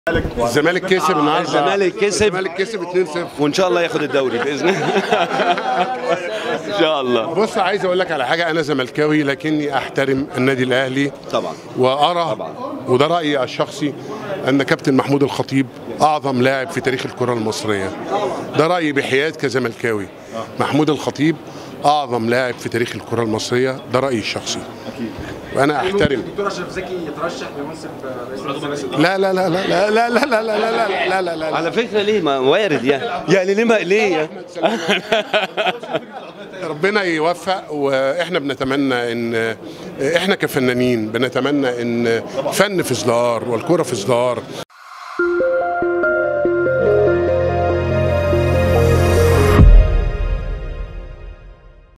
الزمالك كسب النهارده الزمالك كسب. الزمالك كسب 2-0 وان شاء الله ياخد الدوري باذن الله ان شاء الله بص عايز اقول لك على حاجه انا زملكاوي لكني احترم النادي الاهلي طبعا وارى طبعا. وده رايي الشخصي ان كابتن محمود الخطيب اعظم لاعب في تاريخ الكره المصريه ده رايي بحياد كزملكاوي محمود الخطيب اعظم لاعب في تاريخ الكره المصريه ده رايي الشخصي وانا احترم الدكتور اشرف زكي يترشح لمنصب رئيس الزمالك لا لا لا لا لا لا لا لا لا لا لا لا لا على فكره ليه ما وارد يعني يعني ليه ما ليه ربنا يوفق واحنا بنتمنى ان احنا كفنانين بنتمنى ان فن في ازدهار والكره في ازدهار